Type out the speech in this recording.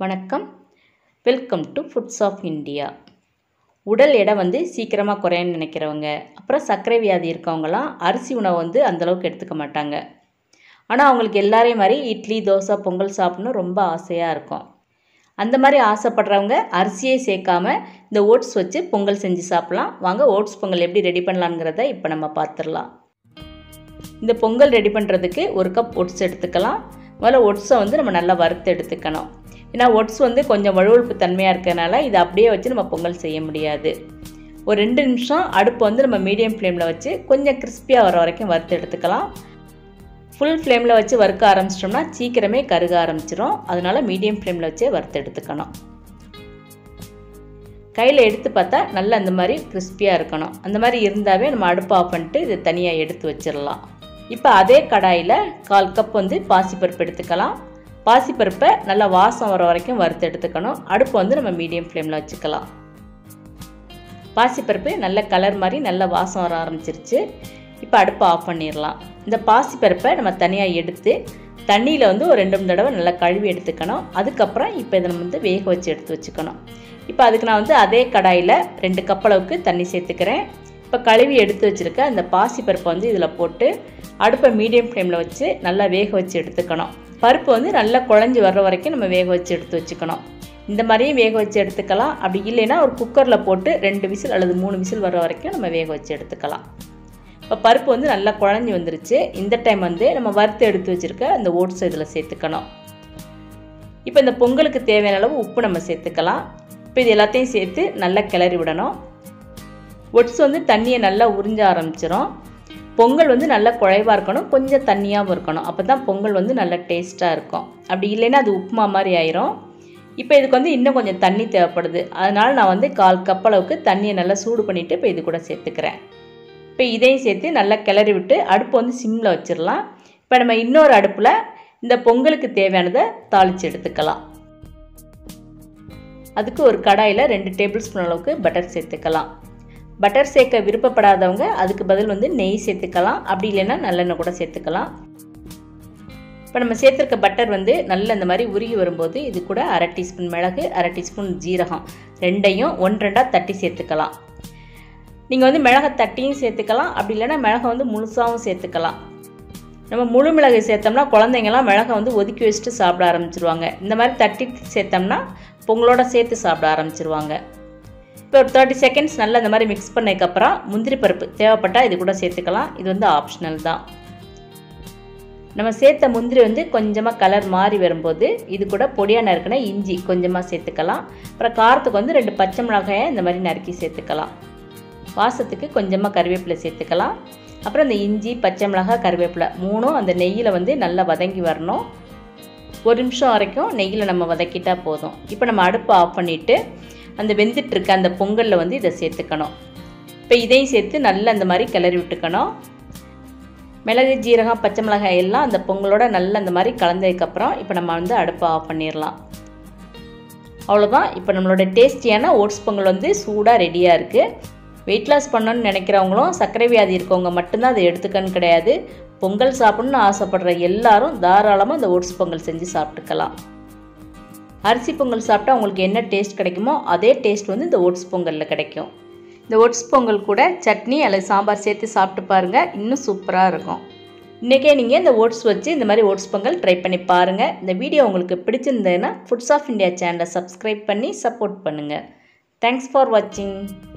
வணக்கம் welcome to foods of India உடல் எடை வந்து சீக்கிரமாக குறையன்னு நினைக்கிறவங்க அப்புறம் சர்க்கரை வியாதி இருக்கவங்கலாம் அரிசி உணவை வந்து அந்தளவுக்கு எடுத்துக்க மாட்டாங்க ஆனால் அவங்களுக்கு எல்லாரையும் மாதிரி இட்லி தோசை பொங்கல் சாப்பிடணும் ரொம்ப ஆசையாக இருக்கும் அந்த மாதிரி ஆசைப்படுறவங்க அரிசியே சேர்க்காம இந்த ஓட்ஸ் வச்சு பொங்கல் செஞ்சு சாப்பிட்லாம் வாங்க ஓட்ஸ் பொங்கல் எப்படி ரெடி பண்ணலாங்கிறத இப்போ நம்ம பார்த்துடலாம் இந்த பொங்கல் ரெடி பண்ணுறதுக்கு ஒரு கப் ஒட்ஸ் எடுத்துக்கலாம் முதல்ல ஒட்ஸை வந்து நம்ம நல்லா வறுத்து எடுத்துக்கணும் ஏன்னா ஒட்ஸ் வந்து கொஞ்சம் வழுவழுப்பு தன்மையாக இருக்கிறனால இதை அப்படியே வச்சு நம்ம பொங்கல் செய்ய முடியாது ஒரு ரெண்டு நிமிஷம் அடுப்பு வந்து நம்ம மீடியம் ஃப்ளேமில் வச்சு கொஞ்சம் கிறிஸ்பியாக வர வரைக்கும் வறுத்து எடுத்துக்கலாம் ஃபுல் ஃப்ளேமில் வச்சு வறுக்க ஆரம்பிச்சிட்டோம்னா சீக்கிரமே கருக ஆரம்பிச்சிரும் அதனால் மீடியம் ஃப்ளேமில் வச்சே வறுத்து எடுத்துக்கணும் கையில் எடுத்து பார்த்தா நல்லா அந்த மாதிரி கிறிஸ்பியாக இருக்கணும் அந்த மாதிரி இருந்தாவே நம்ம அடுப்பு ஆஃப் பண்ணிட்டு இதை தனியாக எடுத்து வச்சிடலாம் இப்போ அதே கடாயில் கால் கப் வந்து பாசிப்பருப்பு எடுத்துக்கலாம் பாசிப்பருப்பை நல்லா வாசம் வர வரைக்கும் வறுத்து எடுத்துக்கணும் அடுப்பு வந்து நம்ம மீடியம் ஃப்ளேமில் வச்சுக்கலாம் பாசிப்பருப்பு நல்ல கலர் மாதிரி நல்ல வாசம் வர ஆரம்பிச்சிருச்சு இப்போ அடுப்பை ஆஃப் பண்ணிடலாம் இந்த பாசிப்பருப்பை நம்ம தனியாக எடுத்து தண்ணியில் வந்து ஒரு ரெண்டு மூணு தடவை நல்லா கழுவி எடுத்துக்கணும் அதுக்கப்புறம் இப்போ இதை நம்ம வந்து வேக வச்சு எடுத்து வச்சுக்கணும் இப்போ அதுக்கு நான் வந்து அதே கடாயில் ரெண்டு கப் அளவுக்கு தண்ணி சேர்த்துக்கிறேன் இப்போ கழுவி எடுத்து வச்சுருக்க அந்த பாசிப்பருப்பை வந்து இதில் போட்டு அடுப்பை மீடியம் ஃப்ளேமில் வச்சு நல்லா வேக வச்சு எடுத்துக்கணும் பருப்பு வந்து நல்லா குழஞ்சி வர்ற வரைக்கும் நம்ம வேக வச்சு எடுத்து வச்சுக்கணும் இந்த மாதிரியும் வேக வச்சு எடுத்துக்கலாம் அப்படி இல்லைன்னா ஒரு குக்கரில் போட்டு ரெண்டு விசில் அல்லது மூணு விசில் வர்ற வரைக்கும் நம்ம வேக வச்சு எடுத்துக்கலாம் இப்போ பருப்பு வந்து நல்லா குழஞ்சி வந்துருச்சு இந்த டைம் வந்து நம்ம வறுத்து எடுத்து வச்சுருக்க அந்த ஓட்ஸ் இதில் சேர்த்துக்கணும் இப்போ இந்த பொங்கலுக்கு தேவையான அளவு உப்பு நம்ம சேர்த்துக்கலாம் இப்போ இது எல்லாத்தையும் சேர்த்து நல்லா கிளறி விடணும் ஒட்ஸ் வந்து தண்ணியை நல்லா உறிஞ்ச ஆரம்பிச்சிடும் பொங்கல் வந்து நல்லா குழைவாக இருக்கணும் கொஞ்சம் தண்ணியாகவும் இருக்கணும் அப்போ தான் பொங்கல் வந்து நல்லா டேஸ்ட்டாக இருக்கும் அப்படி இல்லைன்னா அது உப்புமா மாதிரி ஆயிரும் இப்போ இதுக்கு வந்து இன்னும் கொஞ்சம் தண்ணி தேவைப்படுது அதனால் நான் வந்து கால் கப் அளவுக்கு தண்ணியை நல்லா சூடு பண்ணிவிட்டு இப்போ இது கூட சேர்த்துக்கிறேன் இப்போ இதையும் சேர்த்து நல்லா கிளறி விட்டு அடுப்பு வந்து சிம்மில் வச்சிடலாம் இப்போ நம்ம இன்னொரு அடுப்பில் இந்த பொங்கலுக்கு தேவையானதை தாளித்து எடுத்துக்கலாம் அதுக்கு ஒரு கடாயில் ரெண்டு டேபிள் ஸ்பூன் அளவுக்கு பட்டர் சேர்த்துக்கலாம் பட்டர் சேர்க்க விருப்பப்படாதவங்க அதுக்கு பதில் வந்து நெய் சேர்த்துக்கலாம் அப்படி இல்லைன்னா நல்லெண்ணெய் கூட சேர்த்துக்கலாம் இப்போ நம்ம சேர்த்துருக்க பட்டர் வந்து நல்ல இந்த மாதிரி உருகி வரும்போது இது கூட அரை டீஸ்பூன் மிளகு அரை டீஸ்பூன் ஜீரகம் ரெண்டையும் ஒன் ரெண்டாக தட்டி சேர்த்துக்கலாம் நீங்கள் வந்து மிளகை தட்டியும் சேர்த்துக்கலாம் அப்படி இல்லைன்னா மிளகை வந்து முழுசாகவும் சேர்த்துக்கலாம் நம்ம முழு மிளகு சேர்த்தோம்னா குழந்தைங்கலாம் மிளகை வந்து ஒதுக்கி வச்சுட்டு சாப்பிட ஆரம்பிச்சிருவாங்க இந்த மாதிரி தட்டி சேர்த்தோம்னா பொங்கலோட சேர்த்து சாப்பிட ஆரம்பிச்சிருவாங்க இப்போ ஒரு தேர்ட்டி செகண்ட்ஸ் நல்லா இந்த மாதிரி மிக்ஸ் பண்ணதுக்கப்புறம் முந்திரி பருப்பு தேவைப்பட்டால் இது கூட சேர்த்துக்கலாம் இது வந்து ஆப்ஷனல் தான் நம்ம சேர்த்த முந்திரி வந்து கொஞ்சமாக கலர் மாறி வரும்போது இது கூட பொடியாக நறுக்கின இஞ்சி கொஞ்சமாக சேர்த்துக்கலாம் அப்புறம் காரத்துக்கு வந்து ரெண்டு பச்சை மிளகாயை இந்த மாதிரி நறுக்கி சேர்த்துக்கலாம் வாசத்துக்கு கொஞ்சமாக கருவேப்பிலை சேர்த்துக்கலாம் அப்புறம் இந்த இஞ்சி பச்சை மிளகாய் கருவேப்பிலை மூணும் அந்த நெய்யில் வந்து நல்லா வதங்கி வரணும் ஒரு நிமிஷம் வரைக்கும் நெய்யில் நம்ம வதக்கிட்டால் போதும் இப்போ நம்ம அடுப்பை ஆஃப் பண்ணிவிட்டு அந்த வெந்துட்டுருக்க அந்த பொங்கலில் வந்து இதை சேர்த்துக்கணும் இப்போ இதையும் சேர்த்து நல்லா அந்த மாதிரி கிளறி விட்டுக்கணும் மிளகு ஜீரகம் பச்சை மிளகாய் எல்லாம் அந்த பொங்கலோட நல்லா அந்த மாதிரி கலந்ததுக்கப்புறம் இப்போ நம்ம வந்து அடுப்பை ஆஃப் பண்ணிடலாம் அவ்வளோதான் இப்போ நம்மளோட டேஸ்டியான ஓட்ஸ் பொங்கல் வந்து சூடாக ரெடியாக இருக்குது வெயிட் லாஸ் பண்ணணும்னு நினைக்கிறவங்களும் சர்க்கரை வியாதி இருக்கவங்க மட்டும்தான் அதை எடுத்துக்கன்னு கிடையாது பொங்கல் சாப்பிட்ணுன்னு ஆசைப்படுற எல்லாரும் தாராளமாக இந்த ஓட்ஸ் பொங்கல் செஞ்சு சாப்பிட்டுக்கலாம் அரிசி பொங்கல் சாப்பிட்டா உங்களுக்கு என்ன டேஸ்ட் கிடைக்குமோ அதே டேஸ்ட் வந்து இந்த ஓட்ஸ் பொங்கலில் கிடைக்கும் இந்த ஓட்ஸ் பொங்கல் கூட சட்னி அல்லது சாம்பார் சேர்த்து சாப்பிட்டு பாருங்கள் இன்னும் சூப்பராக இருக்கும் இன்றைக்கே நீங்கள் இந்த ஓட்ஸ் வச்சு இந்த மாதிரி ஓட்ஸ் பொங்கல் ட்ரை பண்ணி பாருங்கள் இந்த வீடியோ உங்களுக்கு பிடிச்சிருந்ததுன்னா ஃபுட்ஸ் ஆஃப் இந்தியா சேனலை சப்ஸ்கிரைப் பண்ணி சப்போர்ட் பண்ணுங்கள் தேங்க்ஸ் ஃபார் வாட்சிங்